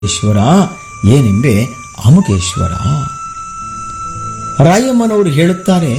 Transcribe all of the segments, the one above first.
ಈಶ್ವರ ಏನೆಂಬೆ ಅಮುಕೇಶ್ವರ ರಾಯಮ್ಮನವರು ಹೇಳುತ್ತಾರೆ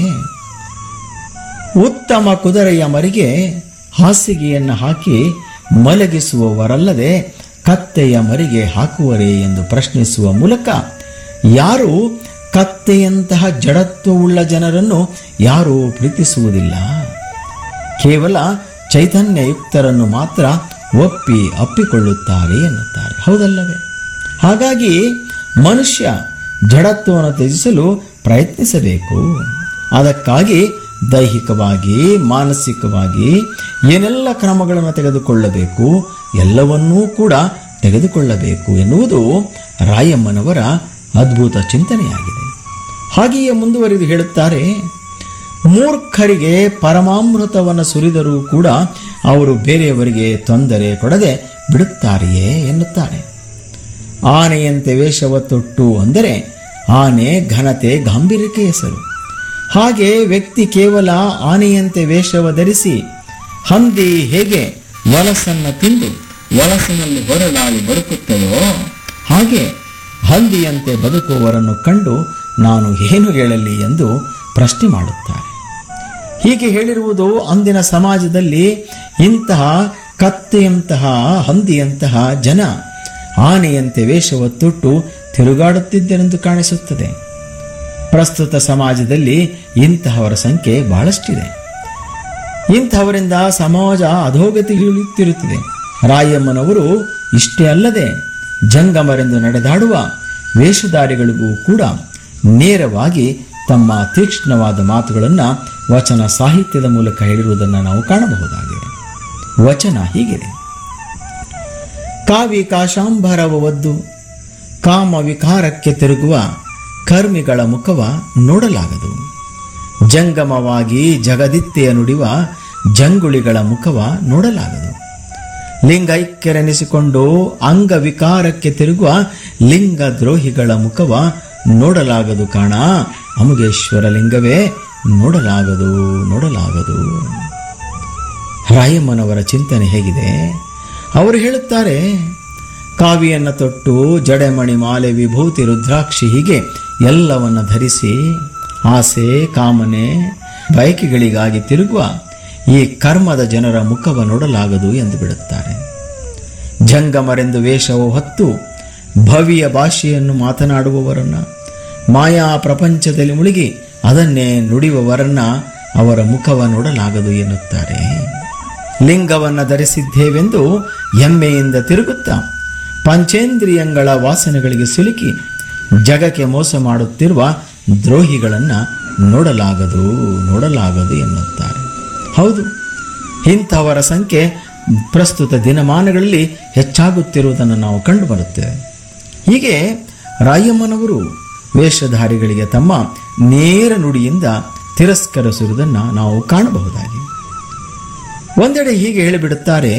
ಉತ್ತಮ ಕುದುರೆಯ ಮರಿಗೆ ಹಾಸಿಗೆಯನ್ನು ಹಾಕಿ ಮಲಗಿಸುವವರಲ್ಲದೆ ಕತ್ತೆಯ ಮರಿಗೆ ಹಾಕುವರೇ ಎಂದು ಪ್ರಶ್ನಿಸುವ ಮೂಲಕ ಯಾರು ಕತ್ತೆಯಂತಹ ಜಡತ್ವವುಳ್ಳ ಜನರನ್ನು ಯಾರೂ ಪ್ರೀತಿಸುವುದಿಲ್ಲ ಕೇವಲ ಚೈತನ್ಯಯುಕ್ತರನ್ನು ಮಾತ್ರ ಒಪ್ಪಿ ಅಪ್ಪಿಕೊಳ್ಳುತ್ತಾರೆ ಎನ್ನುತ್ತಾರೆ ಹೌದಲ್ಲವೇ ಹಾಗಾಗಿ ಮನುಷ್ಯ ಜಡತ್ವವನ್ನು ತ್ಯಜಿಸಲು ಪ್ರಯತ್ನಿಸಬೇಕು ಅದಕ್ಕಾಗಿ ದೈಹಿಕವಾಗಿ ಮಾನಸಿಕವಾಗಿ ಏನೆಲ್ಲ ಕ್ರಮಗಳನ್ನು ತೆಗೆದುಕೊಳ್ಳಬೇಕು ಎಲ್ಲವನ್ನೂ ಕೂಡ ತೆಗೆದುಕೊಳ್ಳಬೇಕು ಎನ್ನುವುದು ರಾಯಮ್ಮನವರ ಅದ್ಭುತ ಚಿಂತನೆಯಾಗಿದೆ ಹಾಗೆಯೇ ಮುಂದುವರಿದು ಹೇಳುತ್ತಾರೆ ಮೂರ್ಖರಿಗೆ ಪರಮಾಮೃತವನ್ನು ಸುರಿದರೂ ಕೂಡ ಅವರು ಬೇರೆಯವರಿಗೆ ತೊಂದರೆ ಕೊಡದೆ ಬಿಡುತ್ತಾರೆಯೇ ಎನ್ನುತ್ತಾರೆ ಆನೆಯಂತೆ ವೇಷವ ತೊಟ್ಟು ಅಂದರೆ ಆನೆ ಘನತೆ ಗಾಂಭೀರ್ಯಕ್ಕೆ ಹೆಸರು ಹಾಗೆ ವ್ಯಕ್ತಿ ಕೇವಲ ಆನೆಯಂತೆ ವೇಷವ ಧರಿಸಿ ಹಂದಿ ಹೇಗೆ ವಲಸನ್ನು ತಿಂದು ವಲಸಿನಲ್ಲಿ ಹೊರಲಾಳಿ ಬದುಕುತ್ತದೋ ಹಾಗೆ ಹಂದಿಯಂತೆ ಬದುಕುವವರನ್ನು ಕಂಡು ನಾನು ಏನು ಹೇಳಲಿ ಎಂದು ಪ್ರಶ್ನೆ ಮಾಡುತ್ತಾರೆ ಹೀಗೆ ಹೇಳಿರುವುದು ಅಂದಿನ ಸಮಾಜದಲ್ಲಿ ಇಂತಹ ಕತ್ತೆಯಂತಹ ಹಂದಿಯಂತಹ ಜನ ಆನೆಯಂತೆ ವೇಷವ ತೊಟ್ಟು ತಿರುಗಾಡುತ್ತಿದ್ದರೆಂದು ಕಾಣಿಸುತ್ತದೆ ಪ್ರಸ್ತುತ ಸಮಾಜದಲ್ಲಿ ಇಂತಹವರ ಸಂಖ್ಯೆ ಬಹಳಷ್ಟಿದೆ ಇಂತಹವರಿಂದ ಸಮಾಜ ಅಧೋಗತಿಗಿಳಿಯುತ್ತಿರುತ್ತದೆ ರಾಯಮ್ಮನವರು ಇಷ್ಟೇ ಅಲ್ಲದೆ ಜಂಗಮರೆಂದು ನಡೆದಾಡುವ ವೇಷಧಾರಿಗಳಿಗೂ ಕೂಡ ನೇರವಾಗಿ ತಮ್ಮ ತೀಕ್ಷ್ಣವಾದ ಮಾತುಗಳನ್ನು ವಚನ ಸಾಹಿತ್ಯದ ಮೂಲಕ ಹೇಳಿರುವುದನ್ನು ನಾವು ಕಾಣಬಹುದಾಗಿದೆ ವಚನ ಹೀಗಿದೆ ಕಾವಿ ಕಾಶಾಂಬರವ ಒದ್ದು ಕಾಮ ವಿಕಾರಕ್ಕೆ ತಿರುಗುವ ಕರ್ಮಿಗಳ ಮುಖವ ನೋಡಲಾಗದು ಜಂಗಮವಾಗಿ ಜಗದಿತ್ತೆಯ ನುಡಿವ ಜಂಗುಳಿಗಳ ಮುಖವ ನೋಡಲಾಗದು ಲಿಂಗೈಕ್ಯರೆನಿಸಿಕೊಂಡು ಅಂಗವಿಕಾರಕ್ಕೆ ತಿರುಗುವ ಲಿಂಗ ದ್ರೋಹಿಗಳ ಮುಖವ ನೋಡಲಾಗದು ಕಾಣ ಅಮುಗೇಶ್ವರ ಲಿಂಗವೇ ನೋಡಲಾಗದು ನೋಡಲಾಗದು ರಾಯಮ್ಮನವರ ಚಿಂತನೆ ಹೇಗಿದೆ ಅವರು ಹೇಳುತ್ತಾರೆ ಕಾವಿಯನ್ನ ತೊಟ್ಟು ಜಡೆಮಣಿ ಮಾಲೆ ವಿಭೂತಿ ರುದ್ರಾಕ್ಷಿ ಹೀಗೆ ಎಲ್ಲವನ್ನ ಧರಿಸಿ ಆಸೆ ಕಾಮನೆ ಬಯಕೆಗಳಿಗಾಗಿ ತಿರುಗುವ ಈ ಕರ್ಮದ ಜನರ ಮುಖವ ನೋಡಲಾಗದು ಎಂದು ಬಿಡುತ್ತಾರೆ ಜಂಗಮರೆಂದು ವೇಷವು ಹೊತ್ತು ಭವಿಯ ಭಾಷೆಯನ್ನು ಮಾತನಾಡುವವರನ್ನ ಮಾಯಾ ಪ್ರಪಂಚದಲ್ಲಿ ಮುಳುಗಿ ಅದನ್ನೇ ನುಡಿಯುವವರನ್ನ ಅವರ ಮುಖವ ನೋಡಲಾಗದು ಎನ್ನುತ್ತಾರೆ ಲಿಂಗವನ್ನ ಧರಿಸಿದ್ದೇವೆಂದು ಹೆಮ್ಮೆಯಿಂದ ತಿರುಗುತ್ತಾ ಪಂಚೇಂದ್ರಿಯಗಳ ವಾಸನೆಗಳಿಗೆ ಸಿಲುಕಿ ಜಗಕ್ಕೆ ಮೋಸ ಮಾಡುತ್ತಿರುವ ದ್ರೋಹಿಗಳನ್ನ ನೋಡಲಾಗದು ನೋಡಲಾಗದು ಎನ್ನುತ್ತಾರೆ ಹೌದು ಇಂಥವರ ಸಂಖ್ಯೆ ಪ್ರಸ್ತುತ ದಿನಮಾನಗಳಲ್ಲಿ ಹೆಚ್ಚಾಗುತ್ತಿರುವುದನ್ನು ನಾವು ಕಂಡುಬರುತ್ತೇವೆ ಹೀಗೆ ರಾಯಮ್ಮನವರು ವೇಷಧಾರಿಗಳಿಗೆ ತಮ್ಮ ನೇರ ನುಡಿಯಿಂದ ತಿರಸ್ಕರಿಸುವುದನ್ನು ನಾವು ಕಾಣಬಹುದಾಗಿದೆ ಒಂದೆಡೆ ಹೀಗೆ ಹೇಳಿಬಿಡುತ್ತಾರೆ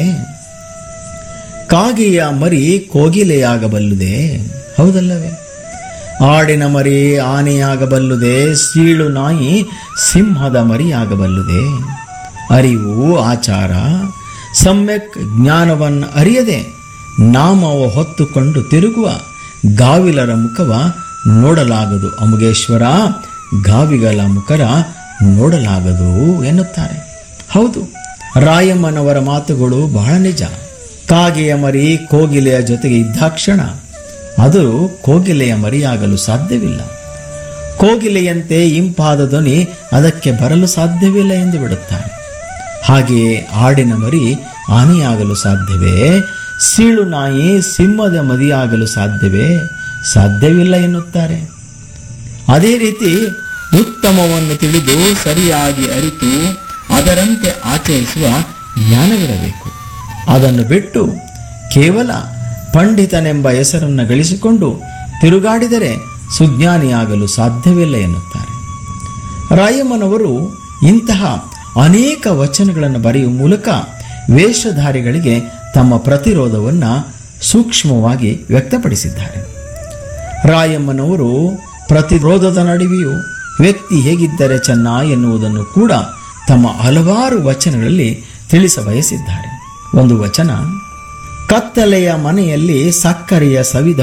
ಕಾಗೆಯ ಮರಿ ಕೋಗಿಲೆಯಾಗಬಲ್ಲುದೆ ಹೌದಲ್ಲವೇ ಆಡಿನ ಮರಿ ಆನೆಯಾಗಬಲ್ಲುದೆ ಸೀಳು ನಾಯಿ ಸಿಂಹದ ಮರಿಯಾಗಬಲ್ಲುದೆ ಅರಿವು ಆಚಾರ ಸಮ್ಯಕ್ ಜ್ಞಾನವನ್ನು ಅರಿಯದೆ ನಾಮವ ಹೊತ್ತುಕೊಂಡು ತಿರುಗುವ ಗಾವಿಲರ ಮುಖವ ನೋಡಲಾಗದು ಅಮುಗೇಶ್ವರ ಗಾವಿಗಳ ಮುಖರ ನೋಡಲಾಗದು ಎನ್ನುತ್ತಾರೆ ಹೌದು ರಾಯಮ್ಮನವರ ಮಾತುಗಳು ಬಹಳ ನಿಜ ಕಾಗೆಯ ಮರಿ ಕೋಗಿಲೆಯ ಜೊತೆಗೆ ಇದ್ದಾಕ್ಷಣ ಅದು ಕೋಗಿಲೆಯ ಮರಿಯಾಗಲು ಸಾಧ್ಯವಿಲ್ಲ ಕೋಗಿಲೆಯಂತೆ ಇಂಪಾದ ಧ್ವನಿ ಅದಕ್ಕೆ ಬರಲು ಸಾಧ್ಯವಿಲ್ಲ ಎಂದು ಬಿಡುತ್ತಾರೆ ಹಾಗೆಯೇ ಆಡಿನ ಮರಿ ಆನೆಯಾಗಲು ಸಾಧ್ಯವೇ ಸೀಳು ನಾಯಿ ಸಿಂಹದ ಮದಿಯಾಗಲು ಸಾಧ್ಯವೇ ಸಾಧ್ಯವಿಲ್ಲ ಎನ್ನುತ್ತಾರೆ ಅದೇ ರೀತಿ ಉತ್ತಮವನ್ನು ತಿಳಿದು ಸರಿಯಾಗಿ ಅರಿತು ಅದರಂತೆ ಆಚರಿಸುವ ಜ್ಞಾನವಿರಬೇಕು ಅದನ್ನು ಬಿಟ್ಟು ಕೇವಲ ಪಂಡಿತನೆಂಬ ಹೆಸರನ್ನು ಗಳಿಸಿಕೊಂಡು ತಿರುಗಾಡಿದರೆ ಸುಜ್ಞಾನಿಯಾಗಲು ಸಾಧ್ಯವಿಲ್ಲ ಎನ್ನುತ್ತಾರೆ ರಾಯಮ್ಮನವರು ಇಂತಹ ಅನೇಕ ವಚನಗಳನ್ನು ಬರೆಯುವ ಮೂಲಕ ವೇಷಧಾರಿಗಳಿಗೆ ತಮ್ಮ ಪ್ರತಿರೋಧವನ್ನು ಸೂಕ್ಷ್ಮವಾಗಿ ವ್ಯಕ್ತಪಡಿಸಿದ್ದಾರೆ ರಾಯಮ್ಮನವರು ಪ್ರತಿರೋಧದ ನಡುವೆಯೂ ವ್ಯಕ್ತಿ ಹೇಗಿದ್ದರೆ ಚೆನ್ನ ಎನ್ನುವುದನ್ನು ಕೂಡ ತಮ್ಮ ಹಲವಾರು ವಚನಗಳಲ್ಲಿ ತಿಳಿಸ ಬಯಸಿದ್ದಾರೆ ಒಂದು ವಚನ ಕತ್ತಲೆಯ ಮನೆಯಲ್ಲಿ ಸಕ್ಕರೆಯ ಸವಿದ